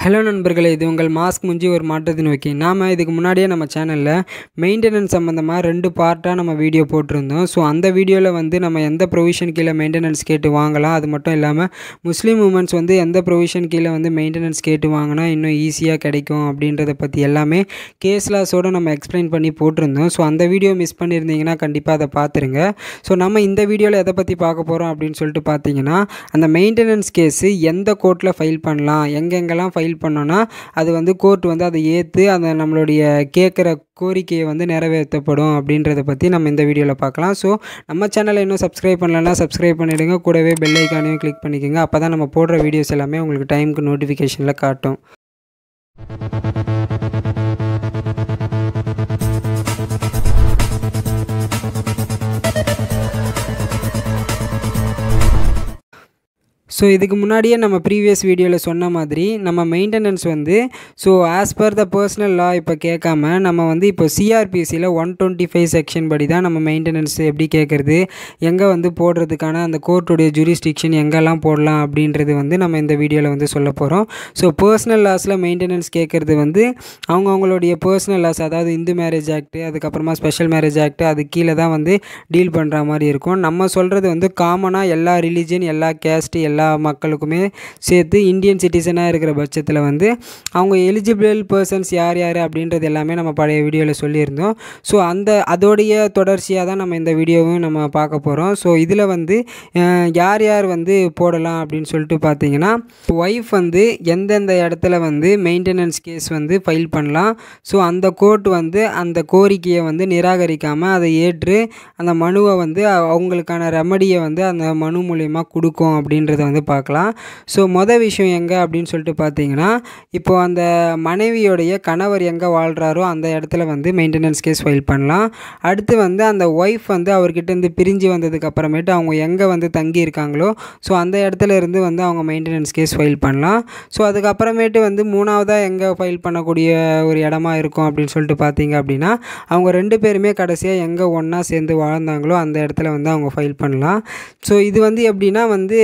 hello நண்பர்களே இது உங்கள் மாஸ்க் முஞ்சி ஒரு மாற்றத்தை நோக்கி நாம் இதுக்கு முன்னாடியே நம்ம சேனலில் மெயின்டெனன்ஸ் சம்மந்தமாக ரெண்டு பார்ட்டாக நம்ம வீடியோ போட்டிருந்தோம் ஸோ அந்த வீடியோவில் வந்து நம்ம எந்த ப்ரொவிஷன் கீழே மெயின்டெனன்ஸ் கேட்டு வாங்கலாம் அது மட்டும் இல்லாமல் முஸ்லீம் உமன்ஸ் வந்து எந்த ப்ரொவிஷன் கீழே வந்து மெயின்டெனன்ஸ் கேட்டு வாங்கினா இன்னும் ஈஸியாக கிடைக்கும் அப்படின்றத பற்றி எல்லாமே கேஸ்லாஸோடு நம்ம எக்ஸ்பிளைன் பண்ணி போட்டிருந்தோம் ஸோ அந்த வீடியோ மிஸ் பண்ணியிருந்தீங்கன்னா கண்டிப்பாக அதை பார்த்துருங்க ஸோ நம்ம இந்த வீடியோவில் எதை பற்றி பார்க்க போகிறோம் அப்படின்னு சொல்லிட்டு பார்த்தீங்கன்னா அந்த மெயின்டெனன்ஸ் கேஸு எந்த கோர்ட்டில் ஃபைல் பண்ணலாம் எங்கெங்கெல்லாம் ஃபைல் பண்ணோன்னா அது வந்து கோர்ட் வந்து அதை ஏற்று அந்த நம்மளுடைய கேட்குற கோரிக்கையை வந்து நிறைவேற்றப்படும் அப்படின்றத பற்றி நம்ம இந்த வீடியோவில் பார்க்கலாம் ஸோ நம்ம சேனலை இன்னும் சப்ஸ்கிரைப் பண்ணலன்னா சப்ஸ்கிரைப் பண்ணிவிடுங்க கூடவே பெல் ஐக்கானையும் கிளிக் பண்ணிக்கோங்க அப்போ தான் நம்ம போடுற வீடியோஸ் எல்லாமே உங்களுக்கு டைமுக்கு நோட்டிஃபிகேஷனில் காட்டும் ஸோ இதுக்கு முன்னாடியே நம்ம ப்ரீவியஸ் வீடியோவில் சொன்ன மாதிரி நம்ம மெயின்டெனன்ஸ் வந்து so as per the personal law இப்போ கேட்காம நம்ம வந்து இப்போ சிஆர்பிசியில் ஒன் டுவெண்ட்டி ஃபைவ் செக்ஷன் படி தான் நம்ம மெயின்டெனன்ஸ் எப்படி கேட்குறது எங்கே வந்து போடுறதுக்கான அந்த கோர்ட்டுடைய ஜூரிஸ்டிக்ஷன் எங்கெல்லாம் போடலாம் அப்படின்றது வந்து நம்ம இந்த வீடியோவில் வந்து சொல்ல போகிறோம் ஸோ பர்சனல் லாஸில் மெயின்டெனன்ஸ் கேட்குறது வந்து அவங்கவுங்களுடைய பர்சனல் லாஸ் அதாவது இந்து மேரேஜ் ஆக்ட் அதுக்கப்புறமா ஸ்பெஷல் மேரேஜ் ஆக்ட் அது கீழே தான் வந்து டீல் பண்ணுற மாதிரி இருக்கும் நம்ம சொல்கிறது வந்து காமனாக எல்லா ரிலீஜன் எல்லா கேஸ்ட் எல்லா மக்களுக்குமே சேர்த்து இந்தியன் சிட்டிசனாக இருக்கிற பட்சத்தில் வந்து அவங்க எலிஜிபிள் பர்சன்ஸ் யார் யார் அப்படின்றது எல்லாமே நம்ம பழைய வீடியோவில் சொல்லியிருந்தோம் ஸோ அந்த அதோடைய தொடர்ச்சியாக தான் நம்ம இந்த வீடியோவும் நம்ம பார்க்க போகிறோம் ஸோ இதில் வந்து அஹ், யார் யார் வந்து போடலாம் அப்படின்னு சொல்லிட்டு பார்த்தீங்கன்னா ஒய்ஃப் வந்து எந்தெந்த இடத்துல வந்து மெயின்டெனன்ஸ் கேஸ் வந்து ஃபைல் பண்ணலாம் ஸோ அந்த கோர்ட் வந்து அந்த கோரிக்கையை வந்து நிராகரிக்காமல் அதை ஏற்று அந்த மனுவை வந்து அவங்களுக்கான ரெமடியை வந்து அந்த மனு மூலயமா கொடுக்கும் அப்படின்றத வந்து பார்க்கலாம் ஸோ மொதல் விஷயம் எங்கே அப்படின்னு சொல்லிட்டு பார்த்தீங்கன்னா இப்போ அந்த மனைவியோடைய கணவர் எங்கே வாழ்கிறாரோ அந்த இடத்துல வந்து மெயின்டெனன்ஸ் கேஸ் ஃபைல் பண்ணலாம் அடுத்து வந்து அந்த ஒய்ஃப் வந்து அவர்கிட்டேருந்து பிரிஞ்சு வந்ததுக்கு அப்புறமேட்டு அவங்க எங்கே வந்து தங்கி இருக்காங்களோ ஸோ அந்த இடத்துல இருந்து வந்து அவங்க மெயின்டெனன்ஸ் கேஸ் ஃபைல் பண்ணலாம் ஸோ அதுக்கப்புறமேட்டு வந்து மூணாவதாக எங்கே ஃபைல் பண்ணக்கூடிய ஒரு இடமா இருக்கும் அப்படின்னு சொல்லிட்டு பார்த்தீங்க அப்படின்னா அவங்க ரெண்டு பேருமே கடைசியாக எங்கே ஒன்றா சேர்ந்து வாழ்ந்தாங்களோ அந்த இடத்துல வந்து அவங்க ஃபைல் பண்ணலாம் ஸோ இது வந்து எப்படின்னா வந்து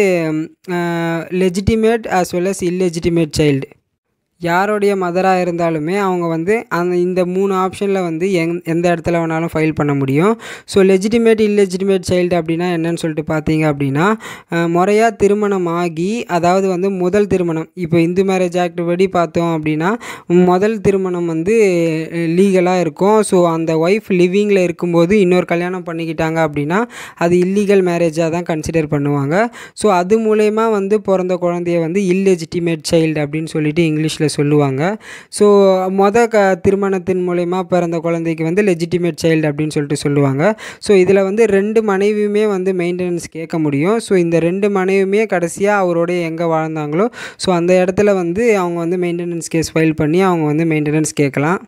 legitimate as well as illegitimate child யாருடைய மதராக இருந்தாலுமே அவங்க வந்து அந்த இந்த மூணு ஆப்ஷனில் வந்து எங் எந்த இடத்துல வேணாலும் ஃபைல் பண்ண முடியும் ஸோ லெஜிட்டிமேட் இல்லெஜிட்டிமேட் சைல்டு அப்படின்னா என்னன்னு சொல்லிட்டு பார்த்தீங்க அப்படின்னா முறையாக திருமணம் ஆகி அதாவது வந்து முதல் திருமணம் இப்போ இந்து மேரேஜ் ஆக்ட் படி பார்த்தோம் அப்படின்னா முதல் திருமணம் வந்து லீகலாக இருக்கும் ஸோ அந்த ஒய்ஃப் லிவிங்கில் இருக்கும்போது இன்னொரு கல்யாணம் பண்ணிக்கிட்டாங்க அப்படின்னா அது இல்லீகல் மேரேஜாக தான் கன்சிடர் பண்ணுவாங்க ஸோ அது மூலயமா வந்து பிறந்த குழந்தைய வந்து இல்லெஜிட்டிமேட் சைல்டு அப்படின்னு சொல்லிட்டு இங்கிலீஷில் சொல்லுவாங்க ஸோ மொத க திருமணத்தின் மூலயமா பிறந்த குழந்தைக்கு வந்து லெஜிட்டிமேட் சைல்டு அப்படின்னு சொல்லிட்டு சொல்லுவாங்க ஸோ இதில் வந்து ரெண்டு மனைவியுமே வந்து மெயின்டெனன்ஸ் கேட்க முடியும் ஸோ இந்த ரெண்டு மனைவியுமே கடைசியாக அவரோட எங்கே வாழ்ந்தாங்களோ ஸோ அந்த இடத்துல வந்து அவங்க வந்து மெயின்டெனன்ஸ் கேஸ் ஃபைல் பண்ணி அவங்க வந்து மெயின்டெனன்ஸ் கேட்கலாம்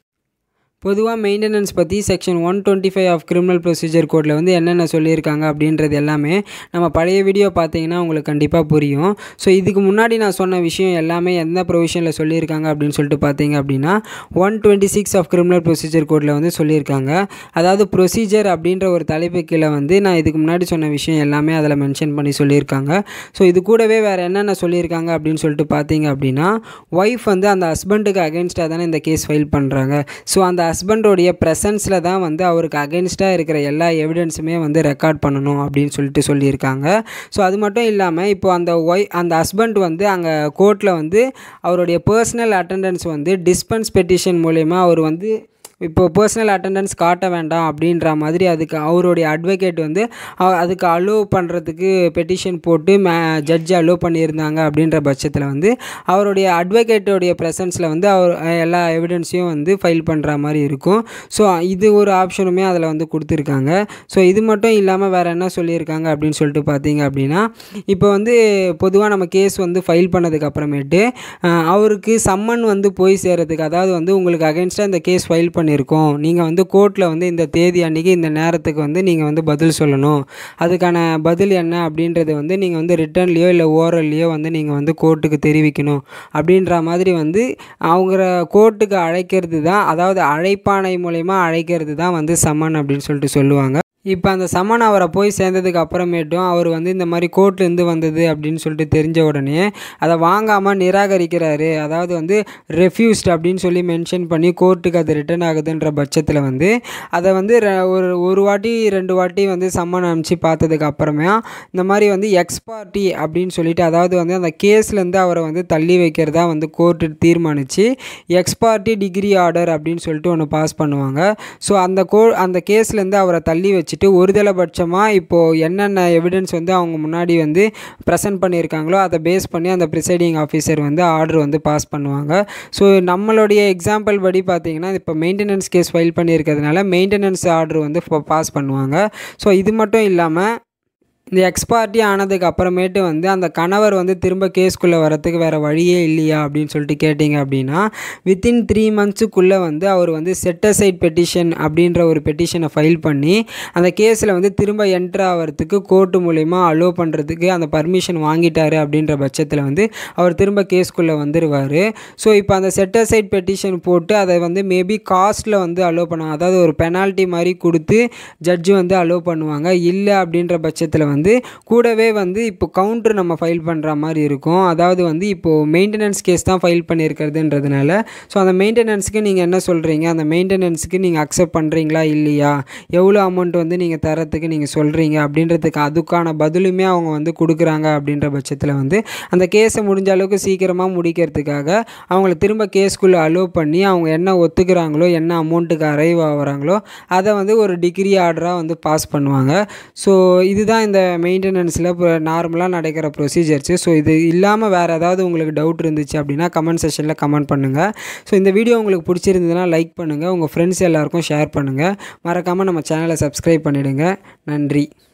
பொதுவாக மெயின்டெனன்ஸ் பற்றி section one twenty five of criminal procedure கோடில் வந்து என்னென்ன சொல்லியிருக்காங்க அப்படின்றது எல்லாமே நம்ம பழைய வீடியோ பார்த்தீங்கன்னா உங்களுக்கு கண்டிப்பாக புரியும் ஸோ இதுக்கு முன்னாடி நான் சொன்ன விஷயம் எல்லாமே எந்த ப்ரொவிஷனில் சொல்லியிருக்காங்க அப்படின்னு சொல்லிட்டு பார்த்தீங்க அப்படின்னா one twenty six of criminal procedure கோடில் வந்து சொல்லியிருக்காங்க அதாவது ப்ரொசீஜர் அப்படின்ற ஒரு தலைப்பு கீழே வந்து நான் இதுக்கு முன்னாடி சொன்ன விஷயம் எல்லாமே அதில் மென்ஷன் பண்ணி சொல்லியிருக்காங்க ஸோ இது கூடவே வேறு என்னென்ன சொல்லியிருக்காங்க அப்படின்னு சொல்லிட்டு பார்த்தீங்க அப்படின்னா ஒய்ஃப் வந்து அந்த ஹஸ்பண்டுக்கு அகேன்ஸ்டாக தானே இந்த கேஸ் ஃபைல் பண்ணுறாங்க ஸோ அந்த ஹஸ்பண்டோடைய ப்ரெசன்ஸில் தான் வந்து அவருக்கு அகேன்ஸ்டாக இருக்கிற எல்லா எவிடன்ஸுமே வந்து ரெக்கார்ட் பண்ணணும் அப்படின்னு சொல்லிட்டு சொல்லியிருக்காங்க ஸோ அது மட்டும் இல்லாமல் இப்போ அந்த ஒய் அந்த ஹஸ்பண்ட் வந்து அங்கே கோர்ட்டில் வந்து அவருடைய பர்சனல் அட்டண்டன்ஸ் வந்து டிஸ்பென்ஸ் பெட்டிஷன் மூலயமா அவர் வந்து இப்போ பர்சனல் அட்டண்டன்ஸ் காட்ட வேண்டாம் அப்படின்ற மாதிரி அதுக்கு அவருடைய அட்வொகேட் வந்து அ- அதுக்கு அலோவ் பண்ணுறதுக்கு பெட்டிஷன் போட்டு மே ஜட்ஜ் அலோவ் பண்ணியிருந்தாங்க அப்படின்ற பட்சத்தில் வந்து அவருடைய அட்வொகேட்டோடைய ப்ரெசன்ஸில் வந்து அவர் அஹ், எல்லா எவிடன்ஸையும் வந்து ஃபைல் பண்ணுற மாதிரி இருக்கும் ஸோ இது ஒரு ஆப்ஷனுமே அதில் வந்து கொடுத்துருக்காங்க ஸோ இது மட்டும் இல்லாமல் வேறு என்ன சொல்லியிருக்காங்க அப்படின்னு சொல்லிட்டு பார்த்தீங்க அப்படின்னா இப்போ வந்து பொதுவாக நம்ம கேஸ் வந்து ஃபைல் பண்ணதுக்கு அப்புறமேட்டு அஹ், அவருக்கு சம்மன் வந்து போய் சேரதுக்கு அதாவது வந்து உங்களுக்கு அகேன்ஸ்டாக இந்த கேஸ் ஃபைல் பண்ணியிருக்கோம் நீங்கள் வந்து கோர்ட்டில் வந்து இந்த தேதி அன்றைக்கி இந்த நேரத்துக்கு வந்து நீங்கள் வந்து பதில் சொல்லணும் அதுக்கான பதில் என்ன அப்படின்றது வந்து நீங்கள் வந்து ரிட்டர்ன்லேயோ இல்லை ஓரல்லையோ வந்து நீங்கள் வந்து கோர்ட்டுக்கு தெரிவிக்கணும் அப்படின்ற மாதிரி வந்து அவங்க கோர்ட்டுக்கு அழைக்கிறது தான் அதாவது அழைப்பானை மூலயமா அழைக்கிறது தான் வந்து சம்மன் அப்படின்னு சொல்லிட்டு சொல்லுவாங்க இப்போ அந்த சம்மன் அவரை போய் சேர்ந்ததுக்கு அப்புறமேட்டும் அவர் வந்து இந்த மாதிரி கோர்ட்லேருந்து வந்தது அப்படின்னு சொல்லிட்டு தெரிஞ்ச உடனே அதை வாங்காமல் நிராகரிக்கிறாரு அதாவது வந்து ரெஃப்யூஸ்ட் அப்படின்னு சொல்லி மென்ஷன் பண்ணி கோர்ட்டுக்கு அது ரிட்டர்ன் ஆகுதுன்ற பட்சத்தில் வந்து அதை வந்து ர- ஒரு ஒரு வாட்டி ரெண்டு வாட்டி வந்து சம்மன் அனுப்பிச்சு பார்த்ததுக்கு அப்புறமே இந்த மாதிரி வந்து எக்ஸ்பார்ட்டி அப்படின்னு சொல்லிட்டு அதாவது வந்து அந்த கேஸ்லேருந்து அவரை வந்து தள்ளி வைக்கிறதா வந்து கோர்ட்டு தீர்மானித்து எக்ஸ்பார்ட்டி டிகிரி ஆர்டர் அப்படின்னு சொல்லிட்டு ஒன்று பாஸ் பண்ணுவாங்க ஸோ அந்த கோ அந்த கேஸ்லேருந்து அவரை தள்ளி வச்சுட்டு ஒருதலைபட்சமாக இப்போது என்னென்ன எவிடன்ஸ் வந்து அவங்க முன்னாடி வந்து ப்ரெசென்ட் பண்ணியிருக்காங்களோ அதை பேஸ் பண்ணி அந்த ப்ரிசைடிங் ஆஃபீஸர் வந்து ஆர்டர் வந்து பாஸ் பண்ணுவாங்க ஸோ நம்மளுடைய எக்ஸாம்பிள் படி பார்த்தீங்கன்னா இப்போ மெயின்டெனன்ஸ் கேஸ் ஃபைல் பண்ணியிருக்கிறதுனால மெயின்டெனன்ஸ் ஆர்டர் வந்து பாஸ் பண்ணுவாங்க ஸோ இது மட்டும் இல்லாமல் இந்த எக்ஸ்பார்ட்டி ஆனதுக்கு அப்புறமேட்டு வந்து அந்த கணவர் வந்து திரும்ப கேஸ்க்குள்ளே வரத்துக்கு வேறு வழியே இல்லையா அப்படின்னு சொல்லிட்டு கேட்டிங்க அப்படின்னா வித்தின் த்ரீ மந்த்ஸுக்குள்ளே வந்து அவர் வந்து செட்டசைட் பெட்டிஷன் அப்படின்ற ஒரு பெட்டிஷனை ஃபைல் பண்ணி அந்த கேஸில் வந்து திரும்ப என்ட்ரு ஆகிறதுக்கு கோர்ட்டு மூலயமா அலோவ் பண்ணுறதுக்கு அந்த பர்மிஷன் வாங்கிட்டாரு அப்படின்ற பட்சத்தில் வந்து அவர் திரும்ப கேஸ்க்குள்ளே வந்துடுவார் ஸோ இப்போ அந்த செட்டசைட் பெட்டிஷன் போட்டு அதை வந்து மேபி காஸ்ட்டில் வந்து அலோவ் பண்ணுவாங்க அதாவது ஒரு பெனால்ட்டி மாதிரி கொடுத்து ஜட்ஜு வந்து அலோவ் பண்ணுவாங்க இல்லை அப்படின்ற பட்சத்தில் வந்து கூடவே வந்து இப்போ கவுண்டர் நம்ம ஃபைல் பண்ணுற மாதிரி இருக்கும் அதாவது வந்து இப்போது மெயின்டெனன்ஸ் கேஸ் தான் ஃபைல் பண்ணியிருக்கிறதுன்றதுனால ஸோ அந்த மெயின்டெனன்ஸுக்கு நீங்கள் என்ன சொல்கிறீங்க அந்த மெயின்டெனன்ஸுக்கு நீங்கள் அக்செப்ட் பண்ணுறீங்களா இல்லையா எவ்வளோ அமௌண்ட் வந்து நீங்கள் தரத்துக்கு நீங்கள் சொல்கிறீங்க அப்படின்றதுக்கு அதுக்கான பதிலுமே அவங்க வந்து கொடுக்குறாங்க அப்படின்ற பட்சத்தில் வந்து அந்த கேஸை முடிஞ்ச அளவுக்கு சீக்கிரமாக முடிக்கிறதுக்காக அவங்கள திரும்ப கேஸ்க்குள்ளே அலோவ் பண்ணி அவங்க என்ன ஒத்துக்கிறாங்களோ என்ன அமௌண்ட்டுக்கு அரைவ் ஆகுறாங்களோ அதை வந்து ஒரு டிகிரி ஆர்டராக வந்து பாஸ் பண்ணுவாங்க ஸோ இதுதான் இந்த மெயின்டெனன்ஸில் இப்போ நார்மலாக நடக்கிற ப்ரொசீஜர்ஸு ஸோ இது இல்லாமல் வேறு ஏதாவது உங்களுக்கு டவுட் இருந்துச்சு அப்படின்னா கமெண்ட் செஷனில் கமெண்ட் பண்ணுங்கள் ஸோ இந்த வீடியோ உங்களுக்கு பிடிச்சிருந்ததுன்னா லைக் பண்ணுங்கள் உங்கள் ஃப்ரெண்ட்ஸ் எல்லாருக்கும் ஷேர் பண்ணுங்கள் மறக்காமல் நம்ம சேனலை சப்ஸ்கிரைப் பண்ணிவிடுங்க நன்றி